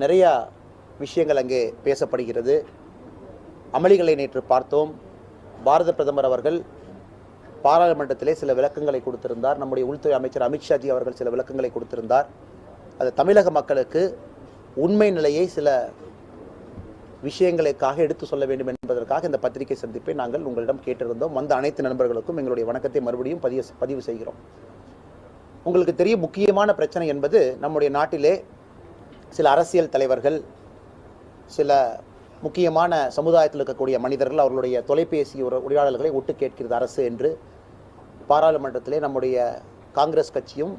நிறையா விஷயங்கள் அங்கே பேசப்படுகிறது அமளிகளை நேற்று பார்த்தோம் பாரத பிரதமர் அவர்கள் பாராளுமன்றத்திலே சில விளக்கங்களை கொடுத்திருந்தார் நம்முடைய உள்துறை அமைச்சர் அமித்ஷாஜி அவர்கள் சில விளக்கங்களை கொடுத்திருந்தார் அது தமிழக மக்களுக்கு உண்மை நிலையை சில விஷயங்களுக்காக எடுத்து சொல்ல வேண்டும் என்பதற்காக இந்த பத்திரிகை சந்திப்பை நாங்கள் உங்களிடம் கேட்டிருந்தோம் வந்த அனைத்து நண்பர்களுக்கும் எங்களுடைய வணக்கத்தை மறுபடியும் பதிவு பதிவு செய்கிறோம் உங்களுக்கு தெரியும் முக்கியமான பிரச்சனை என்பது நம்முடைய நாட்டிலே சில அரசியல் தலைவர்கள் சில முக்கியமான சமுதாயத்தில் இருக்கக்கூடிய மனிதர்கள் அவர்களுடைய தொலைபேசி உர- உரையாடல்களை ஒட்டு கேட்கிறது அரசு என்று பாராளுமன்றத்திலே நம்முடைய காங்கிரஸ் கட்சியும்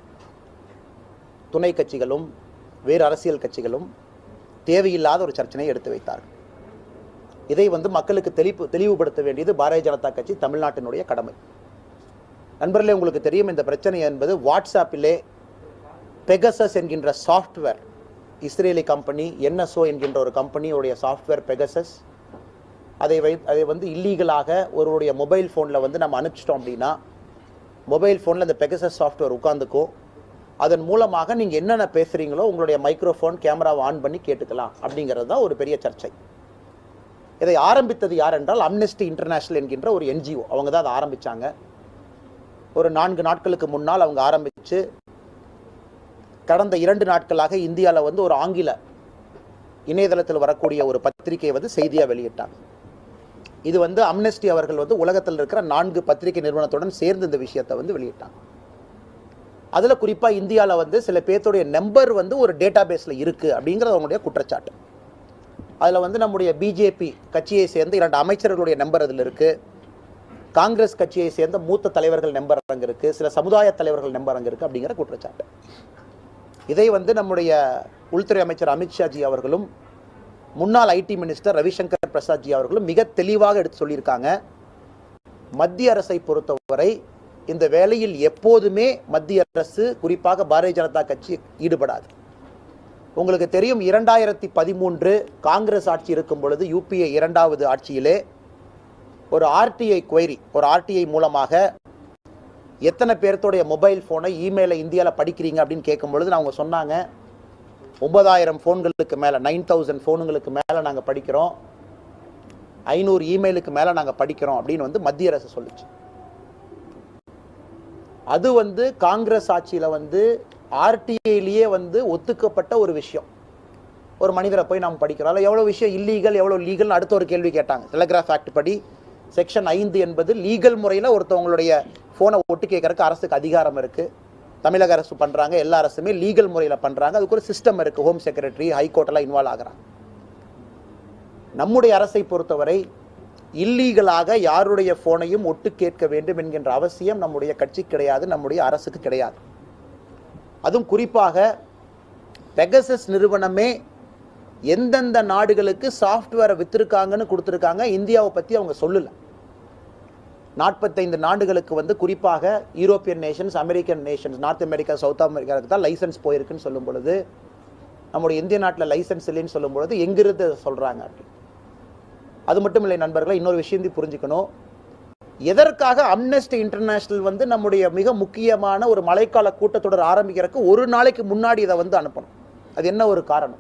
துணை கட்சிகளும் வேறு அரசியல் கட்சிகளும் தேவையில்லாத ஒரு சர்ச்சனையை எடுத்து வைத்தார்கள் இதை வந்து மக்களுக்கு தெளிவு தெளிவுபடுத்த வேண்டியது பாரதிய ஜனதா கட்சி தமிழ்நாட்டினுடைய கடமை நண்பர்களே உங்களுக்கு தெரியும் இந்த பிரச்சனை என்பது வாட்ஸ்அப்பிலே பெகசஸ் என்கின்ற சாஃப்ட்வேர் இஸ்ரேலி கம்பெனி என்எஸ்ஓ என்கின்ற ஒரு கம்பெனியுடைய சாஃப்ட்வேர் பெகசஸ் அதை வை அதை வந்து இல்லீகலாக ஒருவருடைய மொபைல் ஃபோனில் வந்து நம்ம அனுப்பிச்சிட்டோம் அப்படின்னா மொபைல் ஃபோனில் இந்த பெகசஸ் சாஃப்ட்வேர் உட்காந்துக்கும் அதன் மூலமாக நீங்கள் என்னென்ன பேசுகிறீங்களோ உங்களுடைய மைக்ரோஃபோன் கேமராவை ஆன் பண்ணி கேட்டுக்கலாம் அப்படிங்கிறது தான் ஒரு பெரிய சர்ச்சை இதை ஆரம்பித்தது யார் என்றால் அம்னெஸ்டி இன்டர்நேஷனல் என்கின்ற ஒரு என்ஜிஓ அவங்க தான் அதை ஆரம்பித்தாங்க ஒரு நான்கு நாட்களுக்கு முன்னால் அவங்க ஆரம்பித்து கடந்த இரண்டு நாட்களாக இந்தியாவில் வந்து ஒரு ஆங்கில இணையதளத்தில் வரக்கூடிய ஒரு பத்திரிகையை வந்து செய்தியாக வெளியிட்டாங்க இது வந்து அம்னெஸ்டி அவர்கள் வந்து உலகத்தில் இருக்கிற நான்கு பத்திரிகை நிறுவனத்துடன் சேர்ந்து இந்த விஷயத்தை வந்து வெளியிட்டாங்க அதில் குறிப்பாக இந்தியாவில் வந்து சில பேர்த்துடைய நம்பர் வந்து ஒரு டேட்டா பேஸில் இருக்குது அப்படிங்கிறது அவங்களுடைய குற்றச்சாட்டு அதில் வந்து நம்முடைய பிஜேபி கட்சியை சேர்ந்த இரண்டு அமைச்சர்களுடைய நம்பர் அதில் இருக்குது காங்கிரஸ் கட்சியை சேர்ந்த மூத்த தலைவர்கள் நம்பர் அங்கே இருக்குது சில சமுதாய தலைவர்கள் நம்பர் அங்கே இருக்குது அப்படிங்கிற குற்றச்சாட்டு இதை வந்து நம்முடைய உள்துறை அமைச்சர் அமித்ஷாஜி அவர்களும் முன்னாள் ஐடி மினிஸ்டர் ரவிசங்கர் பிரசாத்ஜி அவர்களும் மிக தெளிவாக எடுத்து சொல்லியிருக்காங்க மத்திய அரசை பொறுத்தவரை இந்த வேலையில் எப்போதுமே மத்திய அரசு குறிப்பாக பாரதிய ஜனதா கட்சி ஈடுபடாது உங்களுக்கு தெரியும் இரண்டாயிரத்தி பதிமூன்று காங்கிரஸ் ஆட்சி இருக்கும் பொழுது யூபிஏ இரண்டாவது ஆட்சியிலே ஒரு ஆர்டிஐ query ஒரு ஆர்டிஐ மூலமாக எத்தனை பேர்த்தோடைய மொபைல் ஃபோனை இமெயிலை இந்தியாவில் படிக்கிறீங்க அப்படின்னு கேட்கும் பொழுது அவங்க சொன்னாங்க ஒன்பதாயிரம் ஃபோன்களுக்கு மேலே நைன் தௌசண்ட் ஃபோனுங்களுக்கு மேலே நாங்கள் படிக்கிறோம் ஐநூறு இமெயிலுக்கு மேலே நாங்கள் படிக்கிறோம் அப்படின்னு வந்து மத்திய அரசு சொல்லுச்சு அது வந்து காங்கிரஸ் ஆட்சியில் வந்து ஆர்டிஐலேயே வந்து ஒத்துக்கப்பட்ட ஒரு விஷயம் ஒரு மனிதரை போய் நாம் படிக்கிறோம் அதில் எவ்வளோ விஷயம் இல்லீகல் எவ்வளோ லீகல்னு அடுத்த ஒரு கேள்வி கேட்டாங்க டெலிகிராஃப் ஆக்ட் படி செக்ஷன் ஐந்து என்பது லீகல் முறையில் ஒருத்தவங்களுடைய ஃபோனை ஒட்டு கேட்கறதுக்கு அரசுக்கு அதிகாரம் இருக்குது தமிழக அரசு பண்ணுறாங்க எல்லா அரசுமே லீகல் முறையில் பண்ணுறாங்க அதுக்கு ஒரு சிஸ்டம் இருக்குது ஹோம் செக்ரட்டரி ஹைகோர்ட்டெல்லாம் இன்வால்வ் ஆகுறாங்க நம்முடைய அரசை பொறுத்தவரை இல்லீகலாக யாருடைய ஃபோனையும் ஒட்டு கேட்க வேண்டும் என்கின்ற அவசியம் நம்முடைய கட்சி கிடையாது நம்முடைய அரசுக்கு கிடையாது அதுவும் குறிப்பாக பெகசஸ் நிறுவனமே எந்தெந்த நாடுகளுக்கு சாஃப்ட்வேரை வித்திருக்காங்கன்னு கொடுத்துருக்காங்க இந்தியாவை பற்றி அவங்க சொல்லலை நாற்பத்தைந்து நாடுகளுக்கு வந்து குறிப்பாக European nations American nations North America South அமெரிக்காவுக்கு தான் லைசன்ஸ் போயிருக்குன்னு சொல்லும் பொழுது நம்முடைய இந்திய நாட்டில் லைசன்ஸ் இல்லைன்னு சொல்லும் பொழுது எங்கிருந்து சொல்கிறாங்க அப்படி அது மட்டும் இல்லை நண்பர்களை இன்னொரு விஷயத்தையும் புரிஞ்சுக்கணும் எதற்காக அம்னஸ்டி இன்டர்நேஷனல் வந்து நம்முடைய மிக முக்கியமான ஒரு மழைக்கால கூட்டத்தொடர் ஆரம்பிக்கிறதுக்கு ஒரு நாளைக்கு முன்னாடி இதை வந்து அனுப்பணும் அது என்ன ஒரு காரணம்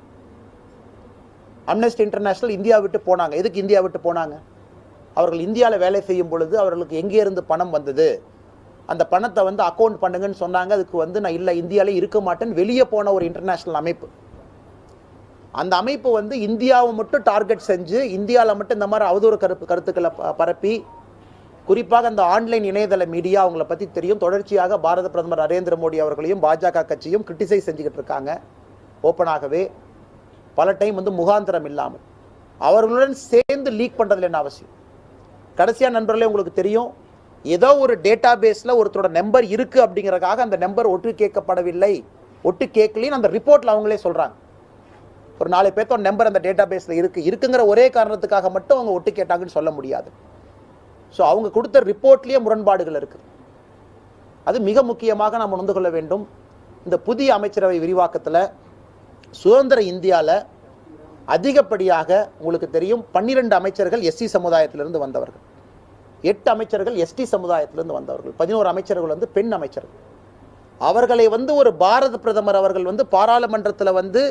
அம்னஸ்டி இன்டர்நேஷனல் இந்தியா விட்டு போனாங்க எதுக்கு இந்தியா விட்டு போனாங்க அவர்கள் இந்தியாவில் வேலை செய்யும் பொழுது அவர்களுக்கு எங்கே இருந்து பணம் வந்தது அந்த பணத்தை வந்து அக்கௌண்ட் பண்ணுங்கன்னு சொன்னாங்க அதுக்கு வந்து நான் இல்லை இந்தியாவிலே இருக்க மாட்டேன்னு வெளியே போன ஒரு இன்டர்நேஷனல் அமைப்பு அந்த அமைப்பு வந்து இந்தியாவை மட்டும் டார்கெட் செஞ்சு இந்தியாவில் மட்டும் இந்த மாதிரி அவதூறு கருப்பு கருத்துக்களை ப- பரப்பி குறிப்பாக அந்த ஆன்லைன் இணையதள மீடியா அவங்கள பற்றி தெரியும் தொடர்ச்சியாக பாரத பிரதமர் நரேந்திர மோடி அவர்களையும் பாஜக கட்சியும் கிரிட்டிசைஸ் செஞ்சுக்கிட்டு இருக்காங்க ஓப்பனாகவே பல டைம் வந்து முகாந்திரம் இல்லாமல் அவர்களுடன் சேர்ந்து லீக் பண்ணுறதுல என்ன அவசியம் கடைசியாக நண்பர்களே உங்களுக்கு தெரியும் ஏதோ ஒரு டேட்டா பேஸில் ஒருத்தரோட நம்பர் இருக்குது அப்படிங்கறதுக்காக அந்த நம்பர் ஒட்டு கேட்கப்படவில்லை ஒட்டு கேட்கலின்னு அந்த ரிப்போர்ட்டில் அவங்களே சொல்கிறாங்க ஒரு நாலு பேர்த்தோட நம்பர் அந்த டேட்டா பேஸில் இருக்குது இருக்குங்கிற ஒரே காரணத்துக்காக மட்டும் அவங்க ஒட்டு கேட்டாங்கன்னு சொல்ல முடியாது ஸோ அவங்க கொடுத்த ரிப்போர்ட்லேயே முரண்பாடுகள் இருக்குது அது மிக முக்கியமாக நாம் உணர்ந்து கொள்ள வேண்டும் இந்த புதிய அமைச்சரவை விரிவாக்கத்தில் சுதந்திர இந்தியாவில் அதிகப்படியாக உங்களுக்கு தெரியும் பன்னிரெண்டு அமைச்சர்கள் எஸ்சி சமுதாயத்திலிருந்து வந்தவர்கள் எட்டு அமைச்சர்கள் எஸ்டி சமுதாயத்திலிருந்து வந்தவர்கள் பதினோரு அமைச்சர்கள் வந்து பெண் அமைச்சர்கள் அவர்களை வந்து ஒரு பாரத பிரதமர் அவர்கள் வந்து பாராளுமன்றத்தில் வந்து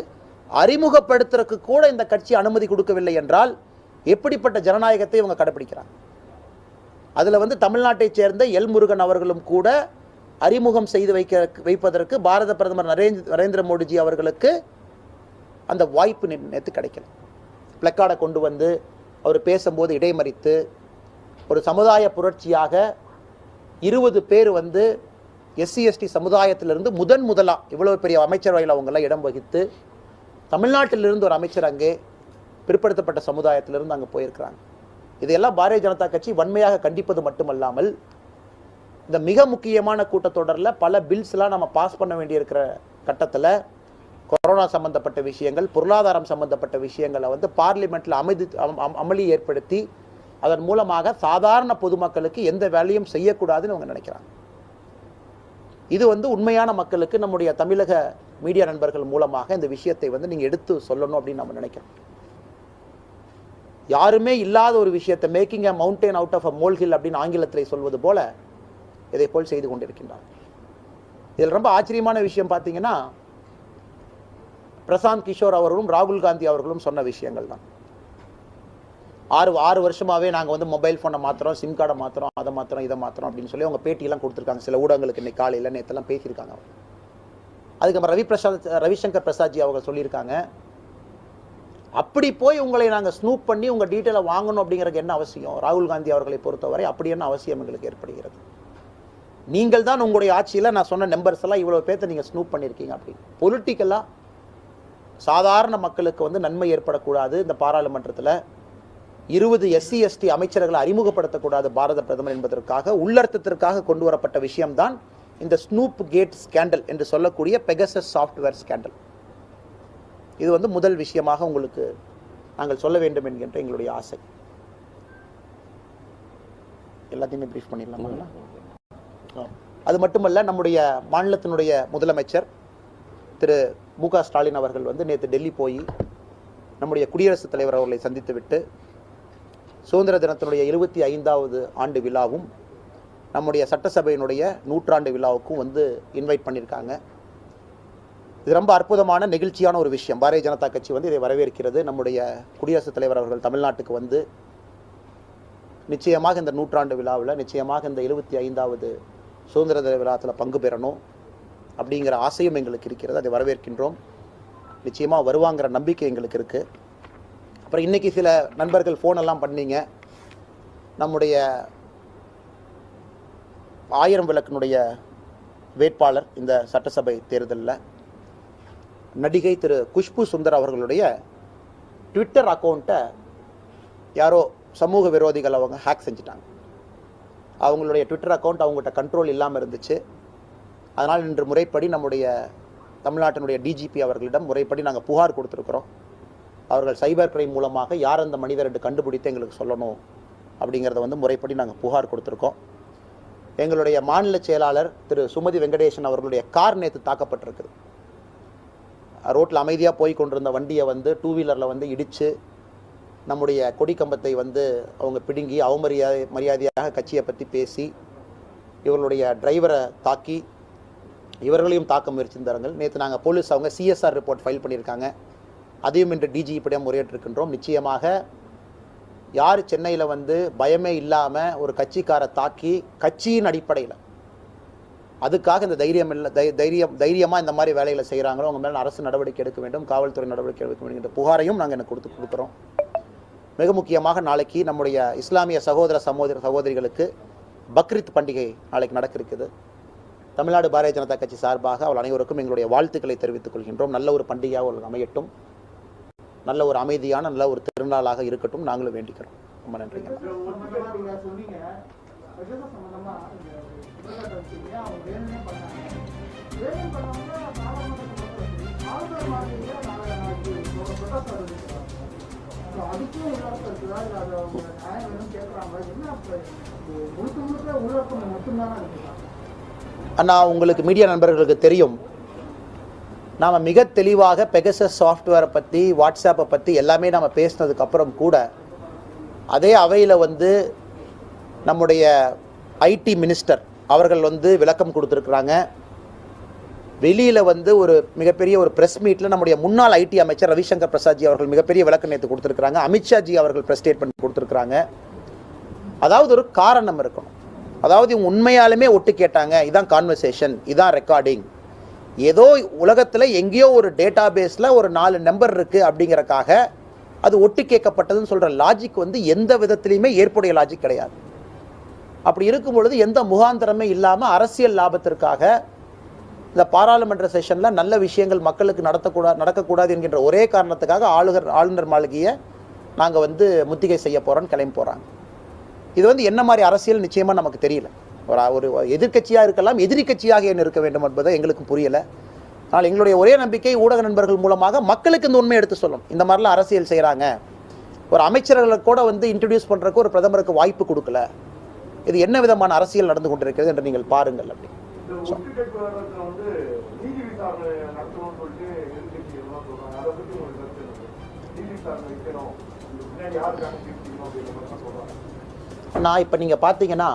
அறிமுகப்படுத்துறதுக்கு கூட இந்த கட்சி அனுமதி கொடுக்கவில்லை என்றால் எப்படிப்பட்ட ஜனநாயகத்தை இவங்க கடைபிடிக்கிறாங்க அதில் வந்து தமிழ்நாட்டைச் சேர்ந்த எல் முருகன் அவர்களும் கூட அறிமுகம் செய்து வைக்க வைப்பதற்கு பாரத பிரதமர் நரேந்திர நரேந்திர மோடிஜி அவர்களுக்கு அந்த வாய்ப்பு நே- நேத்து கிடைக்கல பிளக்கார்டை கொண்டு வந்து அவர் பேசும்போது இடைமறித்து ஒரு சமுதாய புரட்சியாக இருபது பேர் வந்து எஸ்சி எஸ்டி சமுதாயத்திலிருந்து முதன் முதலா இவ்வளவு பெரிய அமைச்சரவையில் அவங்கெல்லாம் இடம் வகித்து தமிழ்நாட்டிலிருந்து ஒரு அமைச்சர் அங்கே பிற்படுத்தப்பட்ட சமுதாயத்திலிருந்து அங்கே போயிருக்கிறாங்க இதையெல்லாம் பாரதிய ஜனதா கட்சி வன்மையாக கண்டிப்பது மட்டுமல்லாமல் இந்த மிக முக்கியமான கூட்டத்தொடரில் பல பில்ஸ்லாம் நம்ம பாஸ் பண்ண வேண்டியிருக்கிற கட்டத்தில் கொரோனா சம்பந்தப்பட்ட விஷயங்கள் பொருளாதாரம் சம்பந்தப்பட்ட விஷயங்களை வந்து பார்லிமெண்ட்டில் அமைதி அம்- அம்- அமளி ஏற்படுத்தி அதன் மூலமாக சாதாரண பொதுமக்களுக்கு எந்த வேலையும் செய்யக்கூடாதுன்னு அவங்க நினைக்கிறாங்க இது வந்து உண்மையான மக்களுக்கு நம்முடைய தமிழக மீடியா நண்பர்கள் மூலமாக இந்த விஷயத்தை வந்து நீங்கள் எடுத்து சொல்லணும் அப்படின்னு நம்ம நினைக்கிறோம் யாருமே இல்லாத ஒரு விஷயத்தை making a mountain out of a molehill அப்படின்னு ஆங்கிலத்தில் சொல்வது போல இதை போல் செய்து கொண்டிருக்கின்றார் இதில் ரொம்ப ஆச்சரியமான விஷயம் பார்த்தீங்கன்னா பிரசாந்த் கிஷோர் அவர்களும் ராகுல் காந்தி அவர்களும் சொன்ன விஷயங்கள் தான் ஆறு ஆறு வருஷமாவே நாங்கள் வந்து மொபைல் ஃபோனை மாத்துறோம் சிம் கார்டை மாத்துறோம் அதை மாத்துறோம் இதை மாத்துறோம் அப்படின்னு சொல்லி அவங்க பேட்டியெல்லாம் கொடுத்துருக்காங்க சில ஊடகங்களுக்கு இன்னைக்கு காலையில் நேற்றெல்லாம் பேசியிருக்காங்க அவங்க அதுக்கு நம்ம ரவி பிரசாத் ரவிசங்கர் பிரசாத்ஜி அவங்க சொல்லியிருக்காங்க அப்படி போய் உங்களை நாங்கள் ஸ்னூப் பண்ணி உங்கள் டீட்டெயிலை வாங்கணும் அப்படிங்கிறதுக்கு என்ன அவசியம் ராகுல் காந்தி அவர்களை பொறுத்தவரை அப்படி என்ன அவசியம் எங்களுக்கு ஏற்படுகிறது நீங்கள் தான் உங்களுடைய ஆட்சியில் நான் சொன்ன நம்பர்ஸ் எல்லாம் இவ்வளோ பேர்த்த நீங்கள் ஸ்னூப் பண்ணியிருக்கீங்க அப்படின்னு பொலிட்டிக்கலாக சாதாரண மக்களுக்கு வந்து நன்மை ஏற்படக்கூடாது இந்த பாராளுமன்றத்தில் இருபது எஸ்சி எஸ்டி அமைச்சர்களை அறிமுகப்படுத்தக்கூடாது பாரத பிரதமர் என்பதற்காக உள்ளர்த்தத்திற்காக கொண்டு வரப்பட்ட விஷயம்தான் இந்த ஸ்னூப் கேட் ஸ்கேண்டல் என்று சொல்லக்கூடிய பெகசஸ் சாஃப்ட்வேர் ஸ்கேண்டல் இது வந்து முதல் விஷயமாக உங்களுக்கு நாங்கள் சொல்ல வேண்டும் என்கின்ற எங்களுடைய ஆசை எல்லாத்தையுமே ப்ரீஃப் பண்ணிடலாமா அது மட்டுமல்ல நம்முடைய மாநிலத்தினுடைய முதலமைச்சர் திரு மு க ஸ்டாலின் அவர்கள் வந்து நேற்று டெல்லி போய் நம்முடைய குடியரசுத் தலைவர் அவர்களை சந்தித்துவிட்டு சுதந்திர தினத்தினுடைய இருபத்தி ஐந்தாவது ஆண்டு விழாவும் நம்முடைய சட்டசபையினுடைய நூற்றாண்டு விழாவுக்கும் வந்து இன்வைட் பண்ணியிருக்காங்க இது ரொம்ப அற்புதமான நெகிழ்ச்சியான ஒரு விஷயம் பாரதிய ஜனதா கட்சி வந்து இதை வரவேற்கிறது நம்முடைய குடியரசுத் தலைவர் அவர்கள் தமிழ்நாட்டுக்கு வந்து நிச்சயமாக இந்த நூற்றாண்டு விழாவில் நிச்சயமாக இந்த இருபத்தி ஐந்தாவது சுதந்திர தின விழாத்தில் பங்கு பெறணும் அப்படிங்கிற ஆசையும் எங்களுக்கு இருக்கிறது அதை வரவேற்கின்றோம் நிச்சயமாக வருவாங்கிற நம்பிக்கை எங்களுக்கு இருக்குது அப்புறம் இன்னைக்கு சில நண்பர்கள் ஃபோன் எல்லாம் பண்ணீங்க நம்முடைய ஆயிரம் விளக்கினுடைய வேட்பாளர் இந்த சட்டசபை தேர்தலில் நடிகை திரு குஷ்பு சுந்தர் அவர்களுடைய ட்விட்டர் அக்கௌண்ட்டை யாரோ சமூக விரோதிகள் அவங்க ஹேக் செஞ்சுட்டாங்க அவங்களுடைய ட்விட்டர் அக்கௌண்ட் அவங்ககிட்ட கண்ட்ரோல் இல்லாமல் இருந்துச்சு அதனால் இன்று முறைப்படி நம்முடைய தமிழ்நாட்டினுடைய டிஜிபி அவர்களிடம் முறைப்படி நாங்கள் புகார் கொடுத்துருக்குறோம் அவர்கள் சைபர் கிரைம் மூலமாக யார் அந்த மனிதர் என்று கண்டுபிடித்து எங்களுக்கு சொல்லணும் அப்படிங்கிறத வந்து முறைப்படி நாங்கள் புகார் கொடுத்துருக்கோம் எங்களுடைய மாநில செயலாளர் திரு சுமதி வெங்கடேசன் அவர்களுடைய கார் நேற்று தாக்கப்பட்டிருக்குது ரோட்டில் அமைதியாக போய் கொண்டிருந்த வண்டியை வந்து டூ வீலரில் வந்து இடித்து நம்முடைய கொடி கம்பத்தை வந்து அவங்க பிடுங்கி அவமரியாதை மரியாதையாக கட்சியை பற்றி பேசி இவர்களுடைய டிரைவரை தாக்கி இவர்களையும் தாக்க முயற்சிந்தார்கள் நேற்று நாங்கள் போலீஸ் அவங்க சிஎஸ்ஆர் ரிப்போர்ட் ஃபைல் பண்ணியிருக்காங்க அதையும் இன்று டிஜிபியிடம் முறையிட்டிருக்கின்றோம் நிச்சயமாக யார் சென்னையில் வந்து பயமே இல்லாமல் ஒரு கட்சிக்காரை தாக்கி கட்சியின் அடிப்படையில் அதுக்காக இந்த தைரியம் இல்லை தை தைரியம் தைரியமாக இந்த மாதிரி வேலைகளை செய்கிறாங்களோ அவங்க மேலே அரசு நடவடிக்கை எடுக்க வேண்டும் காவல்துறை நடவடிக்கை எடுக்க வேண்டும் என்ற புகாரையும் நாங்கள் எனக்கு கொடுத்து கொடுக்குறோம் மிக முக்கியமாக நாளைக்கு நம்முடைய இஸ்லாமிய சகோதர சகோதர சகோதரிகளுக்கு பக்ரீத் பண்டிகை நாளைக்கு நடக்க இருக்குது தமிழ்நாடு பாரதிய ஜனதா கட்சி சார்பாக அவள் அனைவருக்கும் எங்களுடைய வாழ்த்துக்களை தெரிவித்துக் கொள்கின்றோம் நல்ல ஒரு பண்டிகையாக அவர்கள் அமையட்டும் நல்ல ஒரு அமைதியான நல்ல ஒரு திருநாளாக இருக்கட்டும் நாங்களும் வேண்டிக்கிறோம் ரொம்ப நன்றிங்க சம்பந்தமா நீங்க சொன்னீங்க பிரதேச சம்பந்தமா இந்த குற்றச்சாட்டு வச்சீங்க அவங்க வேணும்னே பண்ணாங்க வேணும் பண்ணவங்க நாடாளுமன்றத்தில் ஆளுநர் மாதிரியே நாளை நாளைக்கு ஒரு பிரதேசம் இருக்கிறாங்க அதுக்கும் உள்ளர்த்தம் இருக்குதா இல்லை அதை அவங்க நியாயம் வேணும் கேட்குறாங்க என்ன அப்ப இது முழுக்க முழுக்க உள்ளர்த்தம் மட்டும்தானே இருக்குதா அண்ணா உங்களுக்கு மீடியா நண்பர்களுக்கு தெரியும் நாம் மிக தெளிவாக பெகசஸ் சாஃப்ட்வேரை பற்றி வாட்ஸ்அப்பை பற்றி எல்லாமே நம்ம பேசினதுக்கு அப்புறம் கூட அதே அவையில் வந்து நம்முடைய ஐடி மினிஸ்டர் அவர்கள் வந்து விளக்கம் கொடுத்துருக்குறாங்க வெளியில் வந்து ஒரு மிகப்பெரிய ஒரு ப்ரெஸ் மீட்டில் நம்முடைய முன்னாள் ஐடி அமைச்சர் ரவிசங்கர் பிரசாத்ஜி அவர்கள் மிகப்பெரிய விளக்கம் நேற்று கொடுத்துருக்காங்க அமித்ஷாஜி அவர்கள் ப்ரெஸ் ஸ்டேட்மெண்ட் கொடுத்துருக்காங்க அதாவது ஒரு காரணம் இருக்கணும் அதாவது இவங்க உண்மையாலுமே ஒட்டு கேட்டாங்க இதான் கான்வர்சேஷன் இதான் ரெக்கார்டிங் ஏதோ உலகத்தில் எங்கேயோ ஒரு டேட்டா பேஸில் ஒரு நாலு நம்பர் இருக்குது அப்படிங்கறக்காக அது ஒட்டு கேட்கப்பட்டதுன்னு சொல்கிற லாஜிக் வந்து எந்த விதத்துலையுமே ஏற்புடைய லாஜிக் கிடையாது அப்படி இருக்கும் பொழுது எந்த முகாந்திரமே இல்லாமல் அரசியல் லாபத்திற்காக இந்த பாராளுமன்ற செஷனில் நல்ல விஷயங்கள் மக்களுக்கு நடத்தக்கூடாது நடக்கக்கூடாது என்கின்ற ஒரே காரணத்துக்காக ஆளுகர் ஆளுநர் மாளிகையை நாங்கள் வந்து முத்திகை செய்ய போகிறோன்னு கிளம்பி போகிறாங்க இது வந்து என்ன மாதிரி அரசியல் நிச்சயமாக நமக்கு தெரியல ஒரு ஒரு எதிர்க்கட்சியாக இருக்கலாம் எதிரி கட்சியாக ஏன் இருக்க வேண்டும் என்பது எங்களுக்கு புரியலை ஆனால் எங்களுடைய ஒரே நம்பிக்கை ஊடக நண்பர்கள் மூலமாக மக்களுக்கு இந்த உண்மையை எடுத்து சொல்லும் இந்த மாதிரிலாம் அரசியல் செய்கிறாங்க ஒரு அமைச்சர்களை கூட வந்து இன்ட்ரடியூஸ் பண்ணுறதுக்கு ஒரு பிரதமருக்கு வாய்ப்பு கொடுக்கல இது என்ன விதமான அரசியல் நடந்து கொண்டிருக்கிறது என்று நீங்கள் பாருங்கள் அப்படி இந்த ஒட்டுக்கேட்பு வர்றதுல வந்து நீதி விசாரணை நடத்தணும்னு சொல்லிட்டு எதிர்கட்சி எல்லாம் சொல்றாங்க அதை பத்தி உங்களுக்கு கருத்து இருக்கு நீதி விசாரணை வைக்கணும் இதுக்கு பின்னாடி யாருக்காக தீர்ப்பிக்கணும் அப்படிங்கிற மாதிரி தான் சொல்றாங்க நான் இப்போ நீங்கள் பார்த்தீங்கன்னா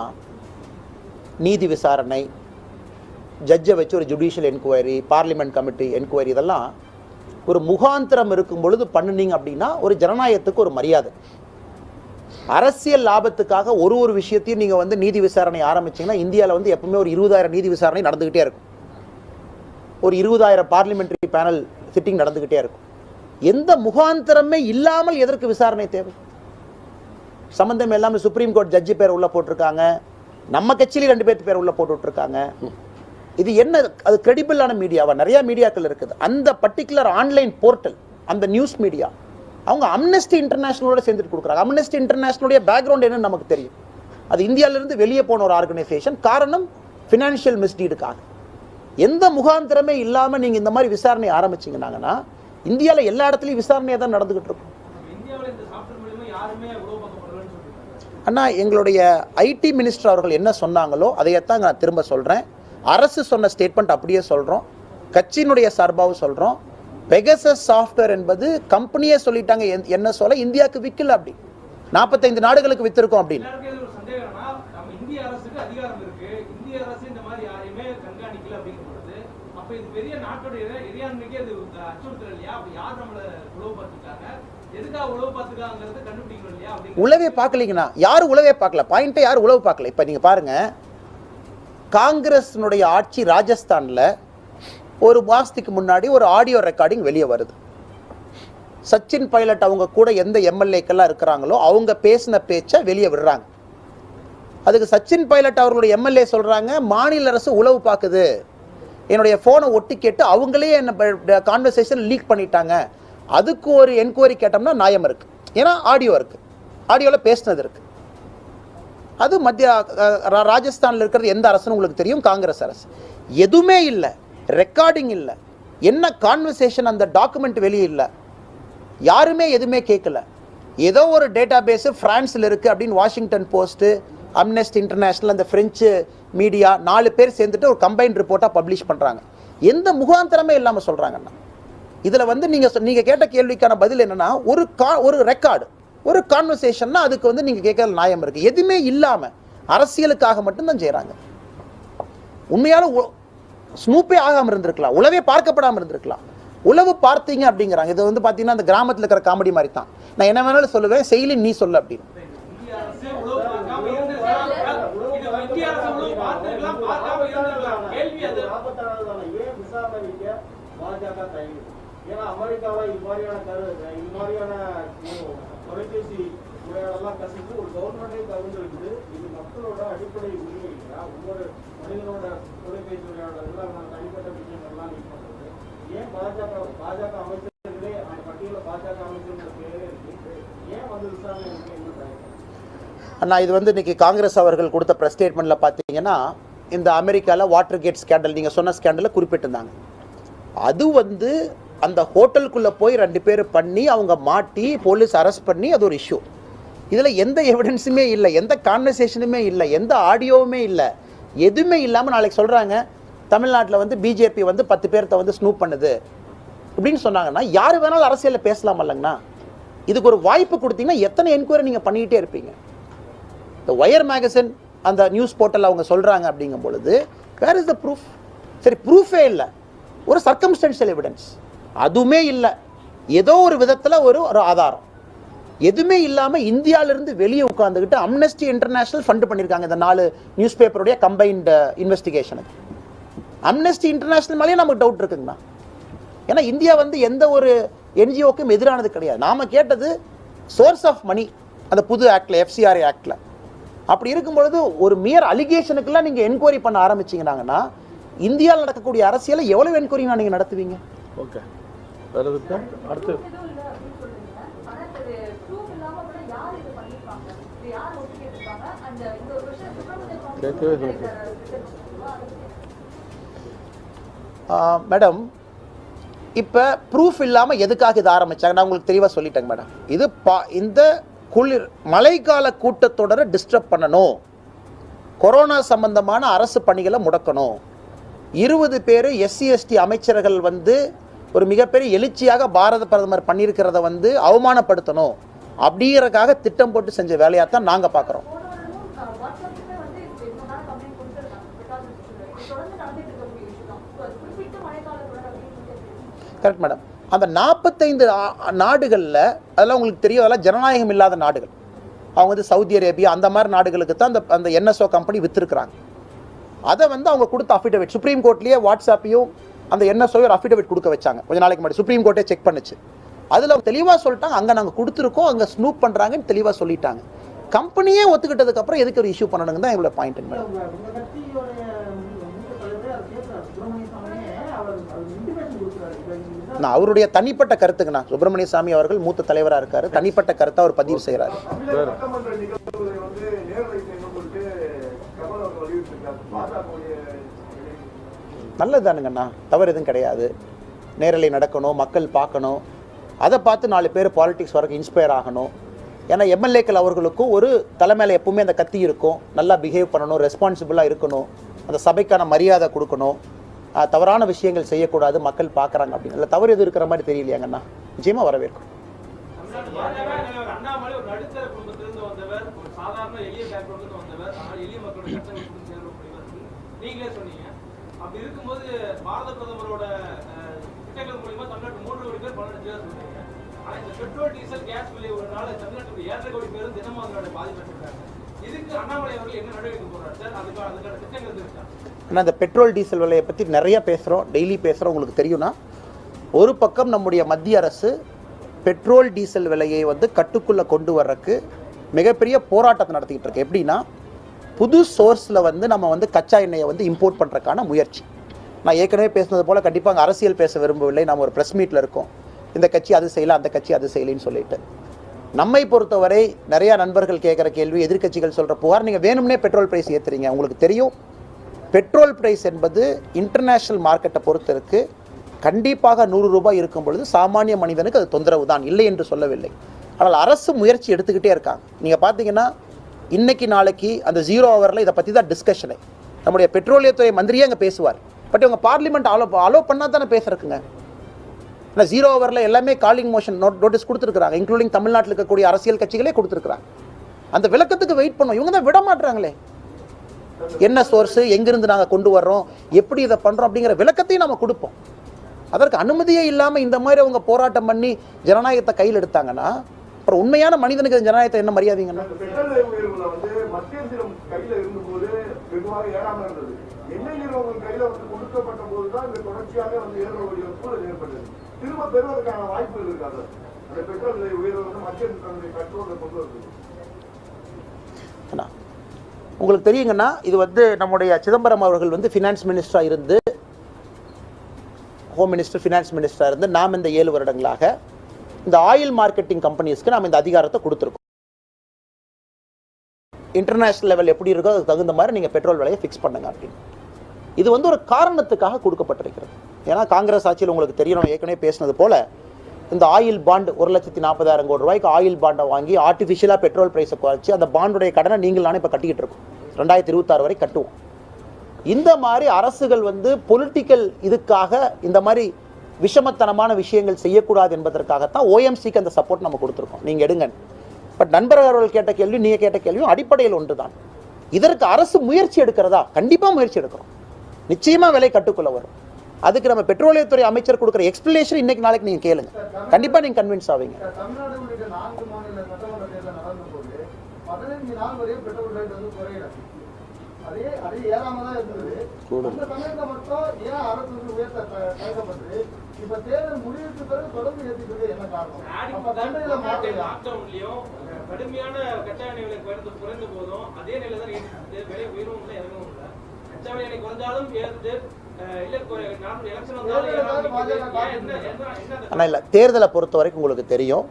நீதி விசாரணை ஜட்ஜை வச்சு ஒரு judicial enquiry parliament committee enquiry இதெல்லாம் ஒரு முகாந்திரம் இருக்கும் பொழுது பண்ணுனீங்க அப்படின்னா ஒரு ஜனநாயகத்துக்கு ஒரு மரியாதை அரசியல் லாபத்துக்காக ஒரு ஒரு விஷயத்தையும் நீங்கள் வந்து நீதி விசாரணை ஆரம்பிச்சீங்கன்னா இந்தியாவில் வந்து எப்பவுமே ஒரு இருபதாயிரம் நீதி விசாரணை நடந்துக்கிட்டே இருக்கும் ஒரு இருபதாயிரம் பார்லிமெண்டரி பேனல் சிட்டிங் நடந்துக்கிட்டே இருக்கும் எந்த முகாந்திரமே இல்லாமல் எதற்கு விசாரணை தேவை சம்பந்தம் எல்லாமே சுப்ரீம் கோர்ட் ஜட்ஜி பேர் உள்ள போட்டிருக்காங்க நம்ம கட்சியில ரெண்டு பேர்த்து பேர் உள்ள போட்டு விட்டுருக்காங்க இது என்ன அது கிரெடிபிளான மீடியாவா நிறைய மீடியாக்கள் இருக்குது அந்த பர்டிகுலர் ஆன்லைன் போர்ட்டல் அந்த நியூஸ் மீடியா அவங்க அம்னஸ்டி இன்டர்நேஷனலோட சேர்ந்துட்டு கொடுக்குறாங்க அம்னஸ்டி இன்டர்நேஷனலுடைய பேக்ரவுண்ட் என்னன்னு நமக்கு தெரியும் அது இந்தியாவிலிருந்து வெளியே போன ஒரு ஆர்கனைசேஷன் காரணம் ஃபினான்ஷியல் மிஸ்டீடுக்காக எந்த முகாந்திரமே இல்லாமல் நீங்கள் இந்த மாதிரி விசாரணை ஆரம்பிச்சீங்கன்னாங்கன்னா இந்தியாவில் எல்லா இடத்துலையும் விசாரணையாக தான் நடந்துகிட்டு இருக்கும் இந்தியாவில் இந்த சாஃப்ட்வேர் மூலியமா யாருமே உழவு பார்க்கப்படலன்னு சொல்லியிருக்காங்க அண்ணா எங்களுடைய ஐடி மினிஸ்டர் அவர்கள் என்ன சொன்னாங்களோ அதையத்தான் நான் திரும்ப சொல்கிறேன் அரசு சொன்ன ஸ்டேட்மெண்ட் அப்படியே சொல்கிறோம் கட்சியினுடைய சார்பாகவும் சொல்கிறோம் பெகசஸ் சாஃப்ட்வேர் என்பது கம்பெனியே சொல்லிட்டாங்க என்- என்ன சொல்ல இந்தியாவுக்கு விற்கல அப்படி நாற்பத்தைந்து நாடுகளுக்கு வித்திருக்கோம் அப்படின்னு எல்லாருக்கும் இது ஒரு சந்தேகம்னா நம்ம இந்திய அரசுக்கு அதிகாரம் இருக்கு இந்திய அரசு இந்த மாதிரி யாரையுமே கண்காணிக்கல அப்படிங்கும் பொழுது அப்ப இது பெரிய நாட்டுடைய இறையாண்மைக்கு அது அச்சுறுத்தல் இல்லையா அப்ப யார் நம்மள உழவு பார்த்துருக்காங்க எதுக்காக உழவு பார்த்துருக்காங்கிறத கண்டுபிடிக்கணும் இல்லையா அப்படிங்கிற உளவே பார்க்கலீங்கண்ணா யாரும் உளவே பார்க்கல பாயிண்ட்டை யாரும் உளவு பார்க்கல இப்போ நீங்கள் பாருங்க காங்கிரஸினுடைய ஆட்சி ராஜஸ்தானில் ஒரு மாதத்துக்கு முன்னாடி ஒரு ஆடியோ ரெக்கார்டிங் வெளியே வருது சச்சின் பைலட் அவங்க கூட எந்த எம்எல்ஏக்கெல்லாம் இருக்கிறாங்களோ அவங்க பேசின பேச்சை வெளியே விடுறாங்க அதுக்கு சச்சின் பைலட் அவர்களுடைய எம்எல்ஏ சொல்கிறாங்க மாநில அரசு உளவு பார்க்குது என்னுடைய ஃபோனை ஒட்டி கேட்டு அவங்களே என்ன கான்வர்சேஷன் லீக் பண்ணிட்டாங்க அதுக்கு ஒரு என்கொயரி கேட்டோம்னா நியாயம் இருக்கு ஏன்னா ஆடியோ இருக்கு ஆடியோவில் பேசினது இருக்கு அது மத்திய அஹ், ரா- ராஜஸ்தான்ல இருக்கிறது எந்த அரசுன்னு உங்களுக்கு தெரியும் காங்கிரஸ் அரசு எதுவுமே இல்லை ரெக்கார்டிங் இல்லை என்ன கான்வர்சேஷன் அந்த டாக்குமெண்ட் வெளியே இல்லை யாருமே எதுவுமே கேட்கல ஏதோ ஒரு டேட்டா பேஸு ஃப்ரான்ஸில் இருக்குது அப்படின்னு வாஷிங்டன் போஸ்ட்டு அம்னெஸ்ட் இன்டர்நேஷனல் அந்த ஃப்ரெஞ்சு மீடியா நாலு பேர் சேர்ந்துட்டு ஒரு கம்பைன் ரிப்போர்ட்டாக பப்ளிஷ் பண்ணுறாங்க எந்த முகாந்திரமே இல்லாமல் சொல்கிறாங்கண்ணா இதில் வந்து நீங்கள் நீங்கள் கேட்ட கேள்விக்கான பதில் என்னன்னா ஒரு கா ஒரு ரெக்கார்டு ஒரு கான்வர்சேஷன்னா அதுக்கு வந்து நீங்கள் கேட்கற நியாயம் இருக்குது எதுவுமே இல்லாமல் அரசியலுக்காக மட்டும்தான் செய்கிறாங்க உண்மையான உ- ஸ்னூப்பே ஆகாமல் இருந்திருக்கலாம் உளவே பார்க்கப்படாமல் இருந்திருக்கலாம் உளவு பார்த்தீங்க அப்படிங்கிறாங்க இது வந்து பார்த்தீங்கன்னா அந்த கிராமத்தில் இருக்கிற காமெடி மாதிரி தான் நான் என்ன வேணாலும் சொல்லுவேன் செயலி நீ சொல்லு அப்படின்னு இந்திய அரசு உழவு பார்க்காம இருந்திருக்கலாம் இது இந்திய அரசு உழவு பார்த்திருக்கலாம் பார்க்காம இருந்திருக்கலாம் கேள்வி அது நாற்பத்தாறாவது ஏன் விசாரணை வைக்க பாஜக தயங்குது ஏன்னா அமெரிக்காவை இது மாதிரியான கரு இது மாதிரியான உம், தொலைபேசி உரையாடெல்லாம் கசிந்து ஒரு கவர்மெண்டே கவிழ்ந்திருக்குது இது மக்களோட அடிப்படை உரிமை இல்லையா ஒவ்வொரு மனிதனோட தொலைபேசி உரையாடல்கள் அவங்க தனிப்பட்ட விஷயங்கள்லாம் நீட் பண்றது ஏன் பாஜக பாஜக அமைச்சர்களே அந்த பட்டியலில் பாஜக அமைச்சர்கள் பேரே இருக்கு ஏன் வந்து விசாரணை வைக்க இன்னும் தயக்கம் அண்ணா இது வந்து இன்னைக்கு காங்கிரஸ் அவர்கள் கொடுத்த ப்ரெஸ் ஸ்டேட்மெண்ட்டில் பார்த்தீங்கன்னா இந்த அமெரிக்காவில் வாட்டர் கேட் ஸ்கேண்டல் நீங்கள் சொன்ன ஸ்கேண்டலை குறிப்பிட்டிருந்தாங்க அது வந்து அந்த ஹோட்டலுக்குள்ளே போய் ரெண்டு பேர் பண்ணி அவங்க மாட்டி போலீஸ் அரெஸ்ட் பண்ணி அது ஒரு இஷ்யூ இதில் எந்த எவிடன்ஸுமே இல்லை எந்த கான்வர்சேஷனுமே இல்லை எந்த ஆடியோவுமே இல்லை எதுவுமே இல்லாமல் நாளைக்கு சொல்கிறாங்க தமிழ்நாட்டில் வந்து பிஜேபி வந்து பத்து பேர்த்த வந்து ஸ்னூப் பண்ணுது இப்படின்னு சொன்னாங்கன்னா யார் வேணாலும் அரசியலில் பேசலாம் இல்லைங்கண்ணா இதுக்கு ஒரு வாய்ப்பு கொடுத்தீங்கன்னா எத்தனை என்கொயரி நீங்கள் பண்ணிக்கிட்டே இருப்பீங்க இந்த ஒயர் மேகசின் அந்த நியூஸ் போர்ட்டல் அவங்க சொல்கிறாங்க அப்படிங்கும் பொழுது வேர் இஸ் த ப்ரூஃப் சரி ப்ரூஃபே இல்லை ஒரு சர்க்கம்ஸ்டன்ஷியல் எவிடன்ஸ் அதுவுமே இல்லை ஏதோ ஒரு விதத்தில் ஒரு ஒரு ஆதாரம் எதுவுமே இல்லாமல் இந்தியாவிலிருந்து வெளியே உட்காந்துக்கிட்டு அம்னஸ்டி இன்டர்நேஷனல் ஃபண்ட் பண்ணியிருக்காங்க இந்த நாலு நியூஸ் பேப்பருடைய கம்பைன்டு இன்வெஸ்டிகேஷனுக்கு அம்னஸ்டி இன்டர்நேஷனல் மேலேயே நமக்கு டவுட் இருக்குங்கண்ணா ஏன்னா இந்தியா வந்து எந்த ஒரு என்ஜிஓக்கும் எதிரானது கிடையாது நாம கேட்டது சோர்ஸ் ஆஃப் மணி அந்த புது ஆக்ட்ல எஃப்சிஆர்ஏ ஆக்ட்ல அப்படி இருக்கும் பொழுது ஒரு மியர் அலிகேஷனுக்கெல்லாம் நீங்க என்கொயரி பண்ண ஆரம்பிச்சீங்கன்னாங்கன்னா இந்தியாவில் நடக்கக்கூடிய அரசியலை எவ்வளவு என்கொயரி நீங்க நடத்துவீங்க ஓகே வேற எதுவும் இருக்கா? அடுத்து எதுவும் இல்லை அப்படின்னு சொல்றீங்க. ஆனா இது proof இல்லாம கூட யார் இது பண்ணியிருப்பாங்க? இது யார் ஒத்துக்கிட்டிருப்பாங்க? அந்த இந்த ஒரு விஷயம் சுப்பிரமணிய சுவாமி கேட்கவே இல்லை. சொல்லியிருக்காரு, Twitter போஸ்ட்ல. அதை பத்தி மேடம் இப்போ ப்ரூஃப் இல்லாமல் எதுக்காக இது ஆரம்பிச்சாங்க நான் உங்களுக்கு தெளிவாக சொல்லிட்டேங்க மேடம் இது பா இந்த குளிர் மழைக்கால கூட்டத்தொடரை டிஸ்டர்ப் பண்ணணும் கொரோனா சம்பந்தமான அரசு பணிகளை முடக்கணும் இருபது பேர் எஸ்சி எஸ்டி அமைச்சர்கள் வந்து ஒரு மிகப்பெரிய எழுச்சியாக பாரத பிரதமர் பண்ணியிருக்கிறத வந்து அவமானப்படுத்தணும் அப்படிங்கிறதுக்காக திட்டம் போட்டு செஞ்ச வேலையாக தான் நாங்கள் பார்க்குறோம் போன வருடமும், அஹ், வாட்ஸ்அப்லயுமே வந்து இது இந்த மாதிரி complaint கொடுத்திருக்காங்க. Because இது தொடர்ந்து நடந்துட்டு இருக்கக்கூடிய issue தான். So, அது குறிப்பிட்ட மழைக்காலத்தொடர் அப்படின்னு சொல்லி எப்படி? கரெக்ட் மேடம் அந்த நாற்பத்தைந்து நாடுகளில் அதெல்லாம் உங்களுக்கு தெரியும் அதெல்லாம் ஜனநாயகம் இல்லாத நாடுகள் அவங்க வந்து சவுதி அரேபியா அந்த மாதிரி நாடுகளுக்கு தான் அந்த அந்த என்எஸ்ஓ கம்பெனி விற்றுருக்குறாங்க அதை வந்து அவங்க கொடுத்த அஃபிடவிட் சுப்ரீம் கோர்ட்லேயே வாட்ஸ்அப்பையும் அந்த என்எஸ்ஓ ஒரு அஃபிடவிட் கொடுக்க வச்சாங்க கொஞ்ச நாளைக்கு முன்னாடி சுப்ரீம் கோர்ட்டே செக் பண்ணுச்சு அதில் தெளிவாக சொல்லிட்டாங்க அங்கே நாங்கள் கொடுத்துருக்கோம் அங்கே ஸ்னூப் பண்ணுறாங்கன்னு தெளிவாக சொல்லிட்டாங்க கம்பெனியே ஒத்துக்கிட்டதுக்கப்புறம் எதுக்கு ஒரு இஷ்யூ பண்ணணுங்க தான் எங்களோட பாயிண்ட் மேடம் உங்க உங்க கட்சியோடைய மூத்த தலைவரே அவர் பேசுறாரு சுப்பிரமணிய சாமியே அவர் அவர் இன்டிமேஷன் கொடுக்குறாரு இப்ப இந்த நான் அவருடைய தனிப்பட்ட கருத்துக்குண்ணா சுப்பிரமணிய சாமி அவர்கள் மூத்த தலைவராக இருக்காரு தனிப்பட்ட கருத்தை அவர் பதிவு செய்கிறாரு தமிழக சட்டமன்ற நிகழ்வுகளை வந்து நேரலை செய்யணும்னு சொல்லிட்டு கமல் அவர்கள் வலியுறுத்திருக்காரு பாஜகவுடைய நல்லது தானுங்கண்ணா தவறு எதுவும் கிடையாது நேரலை நடக்கணும் மக்கள் பார்க்கணும் அதை பார்த்து நாலு பேர் பாலிடிக்ஸ் வரைக்கும் இன்ஸ்பயர் ஆகணும் ஏன்னா எம்எல்ஏக்கள் அவர்களுக்கும் ஒரு தலைமையில் எப்பவுமே அந்த கத்தி இருக்கும் நல்லா பிஹேவ் பண்ணணும் ரெஸ்பான்சிபிளாக இருக்கணும் அந்த சபைக்கான மரியாதை கொடுக்கணும் ஆஹ், தவறான விஷயங்கள் செய்யக்கூடாது மக்கள் பார்க்குறாங்க அப்படின்னு இல்லை தவறு எதுவும் இருக்கிற மாதிரி தெரியலையாங்கண்ணா நிச்சயமாக வரவேற்கும் தமிழ்நாட்டு பாஜக தலைவர் அண்ணாமலை ஒரு நடுத்தர குடும்பத்திலிருந்து வந்தவர் ஒரு சாதாரண எளிய பேக்ரவுண்ட்ல வந்தவர் ஆனால் எளிய மக்களோட கஷ்டங்களுக்கு செயல்படக்கூடியவர் நீங்களே சொன்னீங்க அப்படி இருக்கும்போது பாரத பிரதமரோட அஹ், திட்டங்கள் மூலியமா தமிழ்நாட்டு மூன்று கோடி பேர் பலனடைஞ்சதா சொல்றீங்க ஆனா இந்த பெட்ரோல் டீசல் கேஸ் விலை ஒரு நாள் தமிழ்நாட்டுக்கு ஏழரை கோடி பேரும் தினமும் அதனோட பாதிப்பட்டிருக்காங்க இதுக்கு அண்ணாமலை அவர்கள் என்ன நடவடிக்கை போறாரு சார் அதுக்கான அதுக்கான திட்டங்கள் எதுவும் இருக்கா ஆனால் இந்த பெட்ரோல் டீசல் விலையை பற்றி நிறைய பேசுகிறோம் டெய்லி பேசுகிறோம் உங்களுக்கு தெரியும்னா ஒரு பக்கம் நம்முடைய மத்திய அரசு பெட்ரோல் டீசல் விலையை வந்து கட்டுக்குள்ளே கொண்டு வர்றதுக்கு மிகப்பெரிய போராட்டத்தை நடத்திக்கிட்டு இருக்கு எப்படின்னா புது சோர்ஸில் வந்து நம்ம வந்து கச்சா எண்ணெயை வந்து இம்போர்ட் பண்ணுறதுக்கான முயற்சி நான் ஏற்கனவே பேசுனது போல் கண்டிப்பாக அங்கே அரசியல் பேச விரும்பவில்லை நம்ம ஒரு ப்ரெஸ் மீட்டில் இருக்கோம் இந்த கட்சி அது செய்யலாம் அந்த கட்சி அது செய்யலைன்னு சொல்லிட்டு நம்மை பொறுத்தவரை நிறைய நண்பர்கள் கேட்குற கேள்வி எதிர்க்கட்சிகள் சொல்கிற புகார் நீங்கள் வேணும்னே பெட்ரோல் பிரைஸ் ஏற்றுறீங்க உங்களுக்கு தெரியும் பெட்ரோல் பிரைஸ் என்பது இன்டர்நேஷ்னல் மார்க்கெட்டை பொறுத்தருக்கு கண்டிப்பாக நூறு ரூபாய் இருக்கும் பொழுது சாமானிய மனிதனுக்கு அது தொந்தரவு தான் இல்லை என்று சொல்லவில்லை ஆனால் அரசு முயற்சி எடுத்துக்கிட்டே இருக்காங்க நீங்கள் பார்த்தீங்கன்னா இன்னைக்கு நாளைக்கு அந்த ஜீரோ ஹவரில் இதை பற்றி தான் டிஸ்கஷனு நம்முடைய பெட்ரோலியத்துறை மந்திரியே அங்கே பேசுவார் பட் இவங்க பார்லிமெண்ட் அலோ அலோ பண்ணால் தானே பேசுறதுக்குங்க இல்லை ஜீரோ ஹவரில் எல்லாமே காலிங் மோஷன் நோட் நோட்டீஸ் கொடுத்துருக்குறாங்க இன்க்ளூடிங் தமிழ்நாட்டில் இருக்கக்கூடிய அரசியல் கட்சிகளே கொடுத்துருக்குறாங்க அந்த விளக்கத்துக்கு வெயிட் பண்ணோம் இவங்க தான் விட மாட்றாங்களே என்ன சோர்ஸு எங்கிருந்து நாங்கள் கொண்டு வர்றோம் எப்படி இதை பண்ணுறோம் அப்படிங்கிற விளக்கத்தையும் நம்ம கொடுப்போம் அதற்கு அனுமதியே இல்லாமல் இந்த மாதிரி அவங்க போராட்டம் பண்ணி ஜனநாயகத்தை கையில் எடுத்தாங்கன்னா அப்புறம் உண்மையான மனிதனுக்கு இந்த ஜனநாயகத்தை என்ன மரியாதைங்கன்னா அந்த பெட்ரோல் விலை உயர்வுல வந்து மத்திய அரசிடம் கையில இருந்தபோது வெகுவாக ஏறாம இருந்தது எண்ணெய் நிறுவனங்கள் கையில வந்து கொடுக்கப்பட்ட போதுதான் இந்த தொடர்ச்சியாக வந்து ஏற வேண்டிய ஒரு சூழல் ஏற்பட்டது திரும்ப பெறுவதற்கான வாய்ப்புகள் இருக்காது அந்த பெட்ரோல் விலை உயர்வு வந்து மத்திய அரசு தன்னுடைய கண்ட்ரோல்ல கொண்டு வருது அண்ணா, உங்களுக்கு தெரியுங்கன்னா இது வந்து நம்முடைய சிதம்பரம் அவர்கள் வந்து ஃபினான்ஸ் மினிஸ்டராக இருந்து ஹோம் மினிஸ்டர் ஃபினான்ஸ் மினிஸ்டராக இருந்து நாம் இந்த ஏழு வருடங்களாக இந்த ஆயில் மார்க்கெட்டிங் கம்பெனிஸ்க்கு நாம் இந்த அதிகாரத்தை கொடுத்துருக்கோம் இன்டர்நேஷனல் லெவல் எப்படி இருக்கோ அதுக்கு தகுந்த மாதிரி நீங்கள் பெட்ரோல் விலையை ஃபிக்ஸ் பண்ணுங்க அப்படின்னு இது வந்து ஒரு காரணத்துக்காக கொடுக்கப்பட்டிருக்கிறது ஏன்னா காங்கிரஸ் ஆட்சியில் உங்களுக்கு தெரியும் நம்ம ஏற்கனவே பேசினது போல இந்த ஆயில் பாண்ட் ஒரு லட்சத்தி நாற்பதாயிரம் கோடி ரூபாய்க்கு ஆயில் பாண்டை வாங்கி ஆர்டிஃபிஷியலாக பெட்ரோல் ப்ரைஸை குறைச்சி அந்த பாண்டுடைய கடனை நீங்கள் நானே இப்போ கட்டிக்கிட்டு இருக்கோம் ரெண்டாயிரத்தி இருபத்தாறு வரை கட்டுவோம் இந்த மாதிரி அரசுகள் வந்து பொலிட்டிக்கல் இதுக்காக இந்த மாதிரி விஷமத்தனமான விஷயங்கள் செய்யக்கூடாது என்பதற்காகத்தான் ஓஎம்சிக்கு அந்த சப்போர்ட் நம்ம கொடுத்துருக்கோம் நீங்கள் எடுங்க பட் நண்பர் அவர்கள் கேட்ட கேள்வி நீங்கள் கேட்ட கேள்வியும் அடிப்படையில் ஒன்று தான் இதற்கு அரசு முயற்சி எடுக்கிறதா கண்டிப்பாக முயற்சி எடுக்கிறோம் நிச்சயமாக விலை கட்டுக்குள்ள வரும் அதுக்கு நம்ம பெட்ரோலியத்துறை அமைச்சர் கொடுக்குற எக்ஸ்பிளேஷன் இன்னைக்கு நாளைக்கு நீங்கள் கேளுங்க கண்டிப்பாக நீங்கள் கன்வின்ஸ் ஆவீங்க சார், தமிழ்நாடு உள்ளிட்ட நான்கு மாநில சட்டமன்ற தேர்தல் நடந்த போது பதினைஞ்சு நாள் வரையும் பெட்ரோல் ரேட் வந்து குறையல அதே அதே ஏறாம தான் இருந்தது அந்த சமயத்துல மட்டும் ஏன் அரசு வந்து உயர்த்த த- தயக்கப்பட்டது இப்ப தேர்தல் முடிவுக்கு பிறகு தொடர்ந்து ஏற்றிட்டு இருக்கு என்ன காரணம் அப்ப கண்டையில மாட்டேங்க லாக்டவுன்லயும் கடுமையான கச்சா எண்ணெய் விலை குறைந்து குறைந்த போதும் அதே நிலையில தான் ஏறிட்டு விலை உயரவும் இல்லை இறங்கவும் இல்லை கச்சா எண்ணெய் குறைஞ்சாலும் ஏறுது அஹ் இல்ல குறை- நாட்டு எலெக்ஷன் வந்தாலும் ஏற ஆரம்பிக்குது. ஏன் என்ன என்ன என்ன அந்த ஆனால் இல்லை தேர்தலை பொறுத்த வரைக்கும் உங்களுக்கு தெரியும்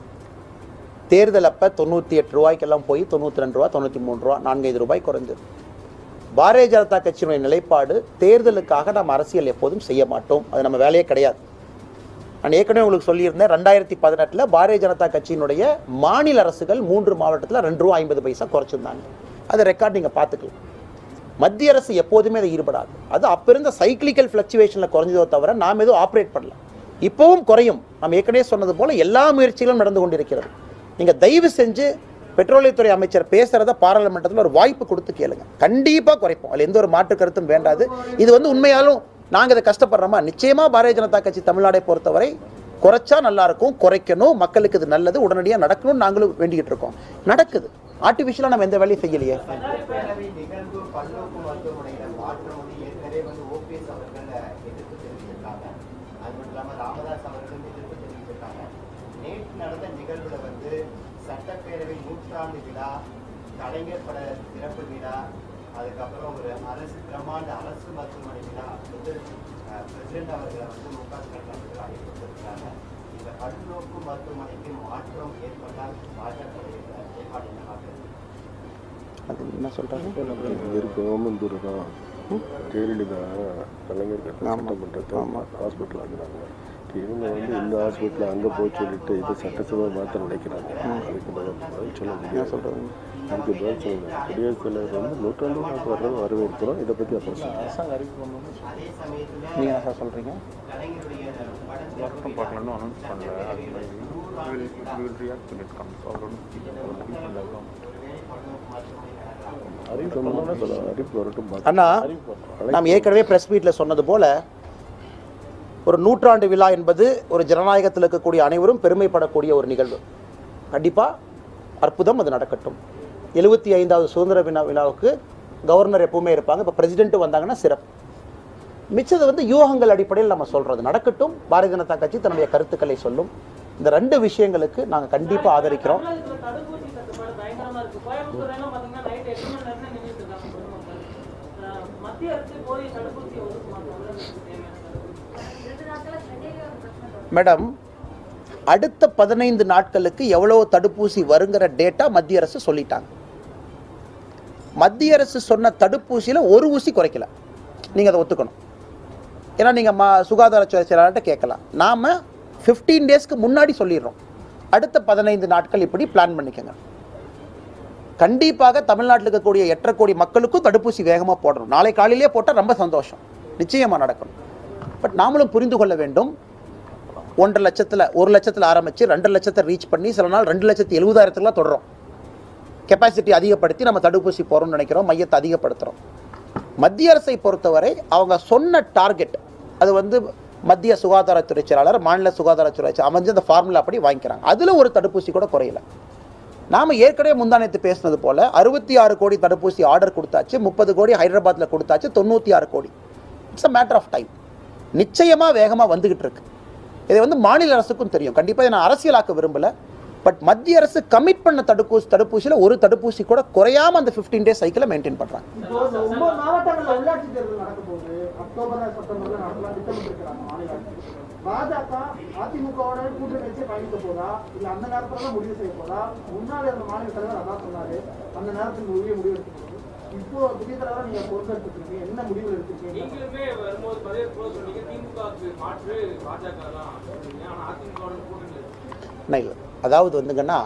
தேர்தல் அப்போ தொண்ணூற்றி எட்டு ரூபாய்க்கெல்லாம் போய் தொண்ணூற்றி ரெண்டு ரூபா தொண்ணூற்றி மூணு ரூபா நான்கைந்து ரூபாய் குறைஞ்சது பாரதிய ஜனதா கட்சியினுடைய நிலைப்பாடு தேர்தலுக்காக நம்ம அரசியல் எப்போதும் செய்ய மாட்டோம் அது நம்ம வேலையே கிடையாது நான் ஏற்கனவே உங்களுக்கு சொல்லியிருந்தேன் ரெண்டாயிரத்தி பதினெட்டில் பாரதிய ஜனதா கட்சியினுடைய மாநில அரசுகள் மூன்று மாவட்டத்தில் ரெண்டு ரூபா ஐம்பது பைசா குறைச்சிருந்தாங்க அது ரெக்கார்ட் நீங்கள் பார்த்துக்கலாம் மத்திய அரசு எப்போதுமே அதை ஈடுபடாது அது அப்போ இருந்த சைக்கிளிக்கல் ஃப்ளக்சுவேஷனில் குறைஞ்சதோ தவிர நாம் எதுவும் ஆப்ரேட் பண்ணல இப்போவும் குறையும் நம்ம ஏற்கனவே சொன்னது போல எல்லா முயற்சிகளும் நடந்து கொண்டிருக்கிறது நீங்கள் தயவு செஞ்சு பெட்ரோலியத்துறை அமைச்சர் பேசுறத பாராளுமன்றத்தில் ஒரு வாய்ப்பு கொடுத்து கேளுங்க கண்டிப்பாக குறைப்போம் அதில் எந்த ஒரு மாற்று கருத்தும் வேண்டாது இது வந்து உண்மையாலும் நாங்கள் இதை கஷ்டப்படுறோமா நிச்சயமா பாரதிய ஜனதா கட்சி தமிழ்நாடை பொறுத்தவரை குறைச்சா நல்லா இருக்கும் குறைக்கணும் மக்களுக்கு இது நல்லது உடனடியாக நடக்கணும்னு நாங்களும் வேண்டிக்கிட்டு இருக்கோம் நடக்குது ஆர்டிஃபிஷியலாக நம்ம எந்த வேலையும் செய்யலையே சட்டப்பேரவை நிகழ்வு பல்நோக்கு மருத்துவமனையில மாற்றம் வந்து ஏற்கனவே வந்து ஓபிஎஸ் அவர்கள் எதிர்ப்பு தெரிவிச்சிருக்காங்க அது மட்டும் இல்லாம ராமதாஸ் அவர்களும் எதிர்ப்பு தெரிவிச்சிருக்காங்க நேற்று நடந்த நிகழ்வுல வந்து சட்டப்பேரவை நூற்றாண்டு விழா கலைஞர் பட திறப்பு விழா அதுக்கப்புறம் ஒரு அரசு பிரம்மாண்ட அரசு மருத்துவமனை விழா வந்து பிரசிடென்ட் அவர்களை வந்து மு க ஸ்டாலின் அவர்கள் அழைப்பு கொடுத்திருக்காங்க இந்த பல்நோக்கு மருத்துவமனைக்கு மாற்றம் ஏற்பட்டால் பாஜக ஏற்பாடு என்னவாக இருக்கு அது என்ன சொல்கிறாங்க இருக்கு ஓமன் தூரம் தான் ஜெயலலிதா கலைஞர் கட்டின ஆமா. சட்டமன்றத்தை ஆமா. ஹாஸ்பிட்டல் ஆகுறாங்க இவங்க வந்து இந்த ஹாஸ்பிட்டல் அங்கே போய் சொல்லிட்டு இதை சட்டசபை மாற்ற நினைக்கிறாங்க அதுக்கு பதில் பதில் சொல்ல முடியாது சொல்றாங்க? அதுக்கு பதில் சொல்லுங்க குடியரசுத் தலைவர் வந்து நூற்றாண்டு நாக்கு வர்றது வரவேற்கிறோம் இதை பற்றி அப்புறம் சொல்லுங்க அதே சமயத்துல நீங்கள் என்ன சார் சொல்கிறீங்க கலைஞருடைய படம் லாக்டவுன் பார்க்கலன்னு அனௌன்ஸ் பண்ணல அது மாதிரி will react when it comes அவர் ஒன்றும் பண்ணலாம் அறிவிப்பு பண்ணோம்னா சொல்லலாம் அறிவிப்பு வரட்டும் பார்த்து அண்ணா நாம் ஏற்கனவே பிரஸ் மீட்டில் சொன்னது போல ஒரு நூற்றாண்டு விழா என்பது ஒரு ஜனநாயகத்தில் இருக்கக்கூடிய அனைவரும் பெருமைப்படக்கூடிய ஒரு நிகழ்வு கண்டிப்பாக அற்புதம் அது நடக்கட்டும் எழுபத்தி ஐந்தாவது சுதந்திர விழா விழாவுக்கு கவர்னர் எப்பவுமே இருப்பாங்க இப்போ பிரசிடென்ட் வந்தாங்கன்னா சிறப்பு மிச்சது வந்து யூகங்கள் அடிப்படையில் நம்ம சொல்றது நடக்கட்டும் பாரதிய ஜனதா கட்சி தன்னுடைய கருத்துக்களை சொல்லும் இந்த ரெண்டு விஷயங்களுக்கு நாங்கள் கண்டிப்பாக ஆதரிக்கிறோம் தமிழகத்துல தடுப்பூசி தட்டுப்பாடு பயங்கரமா இருக்கு கோயம்புத்தூர் எல்லாம் பாத்தீங்கன்னா நைட் எட்டு மணி நேரம் நின்றுட்டு இருக்காங்க பொதுமக்கள் அஹ் மத்திய அரசு போதிய தடுப்பூசி ஒதுக்குமா தமிழகத்துக்கு தேவையான தடுப்பூசி ரெண்டு நாட்களா சென்னையிலே ஒரு பிரச்சனை தொடருது. மேடம் அடுத்த பதினைந்து நாட்களுக்கு எவ்வளோ தடுப்பூசி வருங்கிற டேட்டா மத்திய அரசு சொல்லிட்டாங்க மத்திய அரசு சொன்ன தடுப்பூசியில் ஒரு ஊசி குறைக்கல நீங்கள் அதை ஒத்துக்கணும் ஏன்னா நீங்கள் மா சுகாதாரத்துறை செயலாளர்கிட்ட கேட்கலாம் நாம் ஃபிஃப்டீன் டேஸ்க்கு முன்னாடி சொல்லிடுறோம் அடுத்த பதினைந்து நாட்கள் இப்படி பிளான் பண்ணிக்கோங்க கண்டிப்பாக தமிழ்நாட்டில் இருக்கக்கூடிய எட்டரை கோடி மக்களுக்கும் தடுப்பூசி வேகமாக போடணும் நாளை காலையிலேயே போட்டால் ரொம்ப சந்தோஷம் நிச்சயமாக நடக்கணும் பட் நாமளும் புரிந்து கொள்ள வேண்டும் ஒன்றரை லட்சத்தில் ஒரு லட்சத்தில் ஆரம்பித்து ரெண்டு லட்சத்தை ரீச் பண்ணி சில நாள் ரெண்டு லட்சத்தி எழுபதாயிரத்துக்குலாம் தொடரும் கெப்பாசிட்டி அதிகப்படுத்தி நம்ம தடுப்பூசி போகிறோம்னு நினைக்கிறோம் மையத்தை அதிகப்படுத்துகிறோம் மத்திய அரசை பொறுத்தவரை அவங்க சொன்ன டார்கெட் அது வந்து மத்திய சுகாதாரத்துறை செயலாளர் மாநில சுகாதாரத்துறை செயலாளர் அமைஞ்சு அந்த ஃபார்முலா அப்படி வாங்கிக்கிறாங்க அதில் ஒரு தடுப்பூசி கூட குறையல நாம் ஏற்கனவே முந்தானத்து பேசினது போல் அறுபத்தி ஆறு கோடி தடுப்பூசி ஆர்டர் கொடுத்தாச்சு முப்பது கோடி ஹைதராபாத்தில் கொடுத்தாச்சு தொண்ணூற்றி ஆறு கோடி it's a matter of time நிச்சயமாக வேகமாக வந்துகிட்டு இருக்கு இதை வந்து மாநில அரசுக்கும் தெரியும் கண்டிப்பாக இதை நான் அரசியலாக்க விரும்பல பட் மத்திய அரசு கமிட் பண்ண தடுப்பூசி தடுப்பூசியில் ஒரு தடுப்பூசி கூட குறையாம அந்த ஃபிஃப்டீன் டேஸ் சைக்கிளை மெயின்டைன் பண்ணுறாங்க இப்போ இந்த ஒன்பது மாவட்டங்கள்ல உள்ளாட்சி தேர்தல் நடக்க போகுது அக்டோபர் செப்டம்பர்ல நடத்தலாம் திட்டமிட்டிருக்கிறாங்க மாநில அரசு பாஜக அதிமுகவோட கூட்டணி வச்சு பயணிக்க போதா இல்ல அந்த நேரத்துல தான் முடிவு செய்ய போதா முன்னாடி இருந்த மாநில தலைவர் அதான் சொன்னாரு அந்த நேரத்துக்கு உரிய முடிவு எடுக்க போகுது இப்போ புதிய தலைவரா நீங்க பொறுப்பெடுத்துருக்கீங்க என்ன முடிவு எடுத்திருக்கீங்க நீங்களுமே வரும்போது பதவியேற்பு போது சொன்னீங்க திமுகவுக்கு மாற்று பாஜக தான் சொன்னீங்க. ஆனா அதிமுக கூட்டணி இருக்கு இல்லை இல்லை அதாவது வந்துங்கன்னா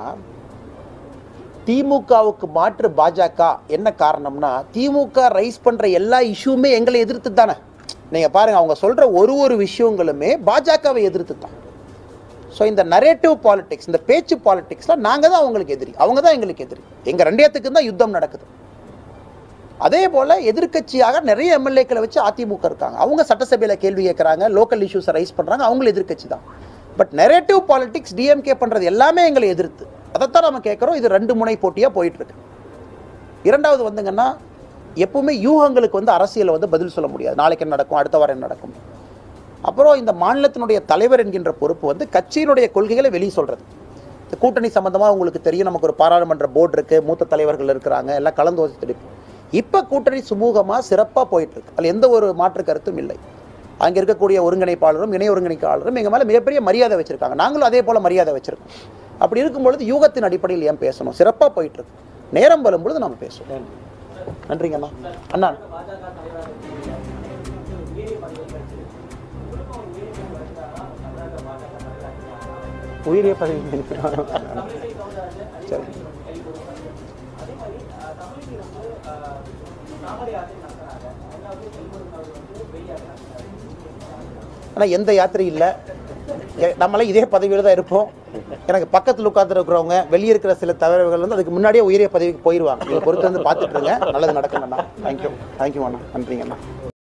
திமுகவுக்கு மாற்று பாஜக என்ன காரணம்னா திமுக ரைஸ் பண்ற எல்லா இஷ்யூமே எங்களை எதிர்த்து தானே நீங்க பாருங்க அவங்க சொல்ற ஒரு ஒரு விஷயங்களுமே பாஜகவை எதிர்த்து தான் ஸோ இந்த நரேட்டிவ் பாலிடிக்ஸ் இந்த பேச்சு பாலிடிக்ஸ்ல நாங்க தான் அவங்களுக்கு எதிரி அவங்க தான் எங்களுக்கு எதிரி எங்க ரெண்டேத்துக்கு தான் யுத்தம் நடக்குது அதே போல் எதிர்க்கட்சியாக நிறைய எம்எல்ஏக்களை வச்சு அதிமுக இருக்காங்க அவங்க சட்டசபையில் கேள்வி கேட்குறாங்க லோக்கல் இஷ்யூஸை ரைஸ் பண்ணுறாங்க அவங்களும் எதிர்க்கட்சி தான் பட் நெரேட்டிவ் பாலிடிக்ஸ் டிஎம்கே பண்ணுறது எல்லாமே எங்களை எதிர்த்து அதைத்தான் நம்ம கேட்குறோம் இது ரெண்டு முனை போட்டியாக போயிட்டுருக்கு இரண்டாவது வந்துங்கன்னா எப்பவுமே யூகங்களுக்கு வந்து அரசியலில் வந்து பதில் சொல்ல முடியாது நாளைக்கு என்ன நடக்கும் அடுத்த வாரம் என்ன நடக்கும் அப்புறம் இந்த மாநிலத்தினுடைய தலைவர் என்கின்ற பொறுப்பு வந்து கட்சியினுடைய கொள்கைகளை வெளியே சொல்கிறது இந்த கூட்டணி சம்பந்தமாக உங்களுக்கு தெரியும் நமக்கு ஒரு பாராளுமன்ற போர்டு இருக்குது மூத்த தலைவர்கள் இருக்கிறாங்க எல்லாம் கலந்து யோசித்து இப்போ கூட்டணி சுமூகமாக சிறப்பாக போயிட்டுருக்கு அதில் எந்த ஒரு மாற்று கருத்தும் இல்லை அங்கே இருக்கக்கூடிய ஒருங்கிணைப்பாளரும் இணை ஒருங்கிணைப்பாளரும் எங்கள் மேலே மிகப்பெரிய மரியாதை வச்சுருக்காங்க நாங்களும் அதே போல் மரியாதை வச்சுருக்கோம் அப்படி இருக்கும்பொழுது யூகத்தின் அடிப்படையில் ஏன் பேசணும் சிறப்பாக போயிட்டுருக்கு நேரம் வரும்பொழுது நம்ம பேசுவோம் நன்றிங்க அண்ணா அண்ணா பாஜக தலைவராக இருக்கக்கூடிய உயரிய பதவி கிடைச்சிருக்கு உங்களுக்கும் ஒரு உயரிய பதவி கிடைச்சா தமிழக பாஜக தலைவராக உயிரிய பதவி தமிழிசை சவுந்தரராஜன் அதே சரி. மாதிரி கேள்விப்படுவாங்க. அதே மாதிரி அஹ், தமிழிசை வந்து அஹ், தாமரை யாத்திரை நடத்துறாங்க ரெண்டாவது செல்வன் அவர் வந்து வெளியாக ஆனால் எந்த யாத்திரை இல்லை எ- நம்மளாம் இதே பதவியில் தான் இருப்போம் எனக்கு பக்கத்தில் உட்காந்துருக்கிறவங்க வெளியே இருக்கிற சில தலைவர்கள் வந்து அதுக்கு முன்னாடியே உயரிய பதவிக்கு போயிடுவாங்க இதை பொறுத்து வந்து பார்த்துட்டு இருங்க நல்லது நடக்குங்க அண்ணா தேங்க்யூ தேங்க்யூ அண்ணா நன்றிங்க அண்ணா